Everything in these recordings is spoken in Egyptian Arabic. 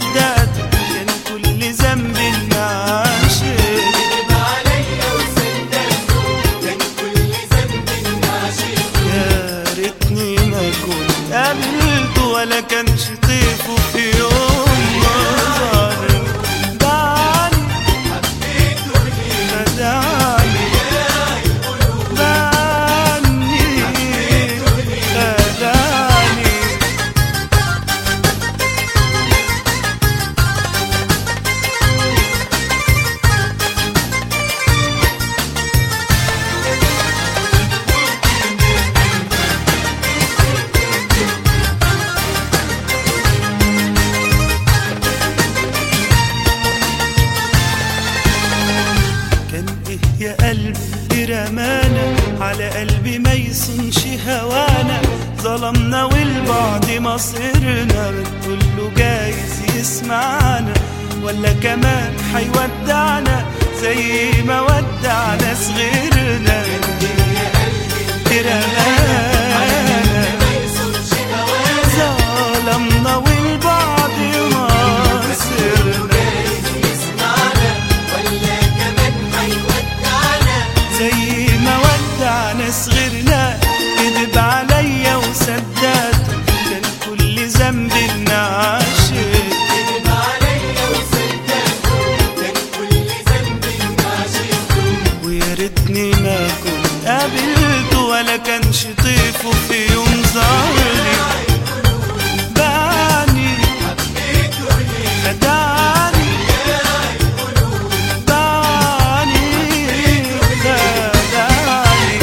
وصدقته كان كل ذنب النعاشق يا ريتني ما كنت قابلته ولا كانش طيفه في يوم نظر دعني خدعني دعني خدعني كان ايه يا قلبي رمانا على قلبي ما يصنش هوانا ظلمنا والبعد مصيرنا بنقول له جايز يسمعنا ولا كمان هيودعنا زي ما ودعنا صغيرنا رمانا ظلمنا والبعد مصيرنا زي ما ودعنا صغرنا كذب عليا وصدقته كان كل ذنب النعاشق ويا ريتني ما كنت قابلته ولا كانش طيفه في يوم ظهري بعني خدعني بعني خدعني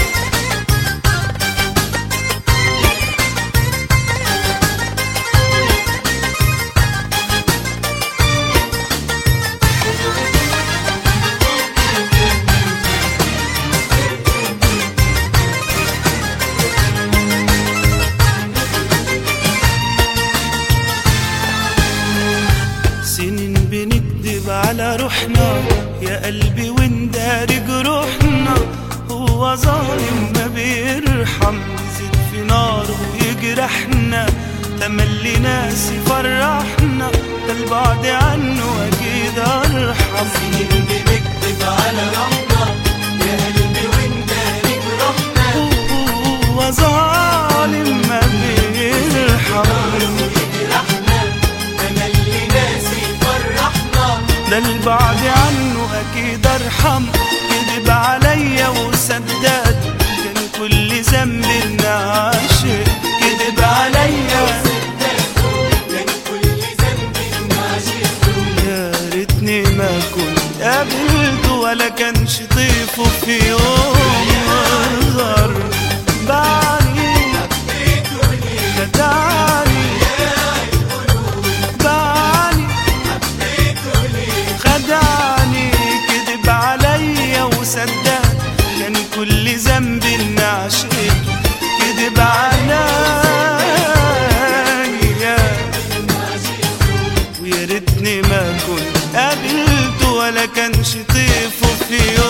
سنين بنكذب على روحنا يا قلبي ونداري جروحنا هو ظالم ما بيرحم يزيد في ناره ويجرحنا تملي ناس يفرحنا ده البعد عنه اكيد ارحم سنين بنكذب على روحنا يا قلبي ونداري جروحنا هو ظالم ما بيرحم ده البعد عنه اكيد ارحم كذب عليا وصدقت كان كل ذنب النعاشق كذب عليا يا ريتني ما كنت قابلته ولا كانش طيفه في يوم نظر بعني خدعني بعني خدعني كذب عليا وصدق كان كل ذنب النعشق كذب عليا ويا ريتني ما كنت قابلته ولا كانش طيفه في يوم